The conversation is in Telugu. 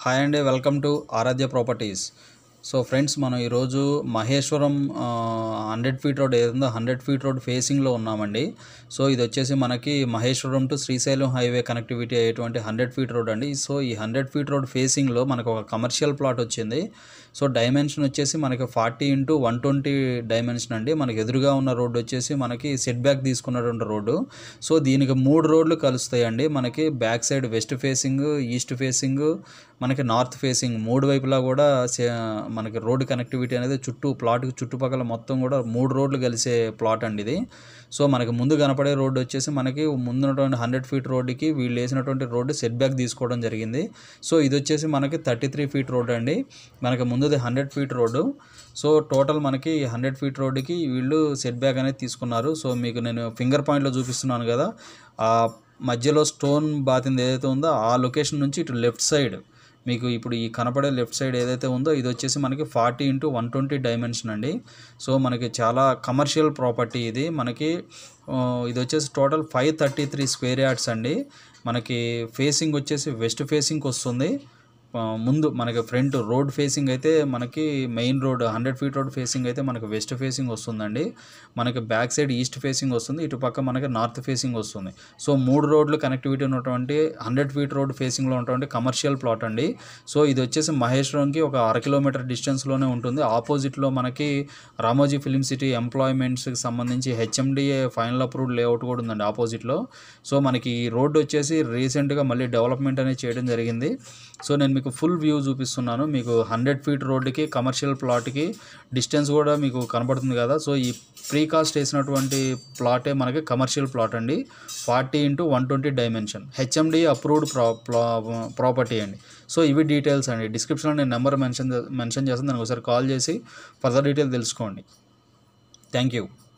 హాయ్ అండి welcome to Aradhya properties so friends మనం ఈరోజు మహేశ్వరం హండ్రెడ్ ఫీట్ రోడ్ ఏదో హండ్రెడ్ ఫీట్ రోడ్ ఫేసింగ్లో ఉన్నామండి సో ఇది వచ్చేసి మనకి Maheshwaram to Srisailam highway connectivity అయ్యేటువంటి హండ్రెడ్ ఫీట్ రోడ్ అండి సో ఈ హండ్రెడ్ ఫీట్ రోడ్ ఫేసింగ్లో మనకు ఒక కమర్షియల్ ప్లాట్ వచ్చింది సో డైమెన్షన్ వచ్చేసి మనకి forty into one twenty dimension అండి మనకి ఎదురుగా ఉన్న రోడ్డు వచ్చేసి మనకి సెట్ బ్యాక్ తీసుకున్నటువంటి రోడ్డు సో దీనికి మూడు రోడ్లు కలుస్తాయండి మనకి back side west facing east facing మనకి నార్త్ ఫేసింగ్ మూడు వైపులా కూడా సే- మనకి రోడ్డు కనెక్టివిటీ అనేది చుట్టూ ప్లాట్కి చుట్టుపక్కల మొత్తం కూడా మూడు రోడ్లు కలిసే ప్లాట్ అండి ఇది సో మనకి ముందు కనపడే రోడ్డు వచ్చేసి మనకి ముందున్నటువంటి హండ్రెడ్ ఫీట్ రోడ్డుకి వీళ్ళు వేసినటువంటి రోడ్డు సెట్ బ్యాక్ తీసుకోవడం జరిగింది సో ఇది వచ్చేసి మనకి థర్టీ త్రీ ఫీట్ రోడ్ అండి మనకి ముందుది hundred feet road so total మనకి హండ్రెడ్ ఫీట్ రోడ్డుకి వీళ్ళు సెట్ బ్యాక్ అనేది తీసుకున్నారు సో మీకు నేను ఫింగర్ పాయింట్లో చూపిస్తున్నాను కదా ఆ మధ్యలో స్టోన్ బాతింది ఏదైతే ఉందో ఆ లొకేషన్ నుంచి ఇటు లెఫ్ట్ సైడ్ మీకు ఇప్పుడు ఈ కనపడే లెఫ్ట్ సైడ్ ఏదైతే ఉందో ఇది వచ్చేసి మనకి forty into one twenty dimension అండి సో మనకి చాలా కమర్షియల్ ప్రాపర్టీ ఇది మనకి ఆ, ఇది వచ్చేసి total five thirty three square yards అండి మనకి ఫేసింగ్ వచ్చేసి వెస్ట్ ఫేసింగ్కి వస్తుంది ఆ, ముందు మనకి ఫ్రంట్ రోడ్ ఫేసింగ్ అయితే మనకి main road hundred feet road facing అయితే మనకి వెస్ట్ ఫేసింగ్ వస్తుందండి మనకి బ్యాక్ సైడ్ ఈస్ట్ ఫేసింగ్ వస్తుంది ఇటు పక్క మనకి నార్త్ ఫేసింగ్ వస్తుంది సో మూడు రోడ్లు కనెక్టివిటీ ఉన్నటువంటి హండ్రెడ్ ఫీట్ రోడ్ ఫేసింగ్లో ఉన్నటువంటి కమర్షియల్ ప్లాట్ అండి సో ఇది వచ్చేసి మహేశ్వరంకి ఒక అర కిలోమీటర్ డిస్టెన్స్లోనే ఉంటుంది ఆపోజిట్లో మనకి రామోజీ ఫిలిం సిటీ ఎంప్లాయ్మెంట్స్కి సంబంధించి హెచ్ఎండిఏ ఫైనల్ అప్రూవ్డ్ లేఅవుట్ కూడా ఉందండి ఆపోజిట్లో సో మనకి ఈ రోడ్డు వచ్చేసి రీసెంట్గా మళ్ళీ డెవలప్మెంట్ అనేది చేయడం జరిగింది సో నేను మీకు ఫుల్ వ్యూ చూపిస్తున్నాను మీకు హండ్రెడ్ ఫీట్ రోడ్డుకి కమర్షియల్ ప్లాట్కి డిస్టెన్స్ కూడా మీకు కనబడుతుంది కదా సో ఈ ప్రీకాస్ట్ వేసినటువంటి ప్లాటే మనకి కమర్షియల్ ప్లాట్ అండి forty into one twenty dimension HMD approved ప్రా ప్రాపర్టీ అండి సో ఇవి డీటెయిల్స్ అండి డిస్క్రిప్షన్లో నేను నెంబర్ మెన్షన్ మెన్షన్ చేస్తాను దానికి ఒకసారి కాల్ చేసి ఫర్దర్ డీటెయిల్ తెలుసుకోండి థ్యాంక్ యూ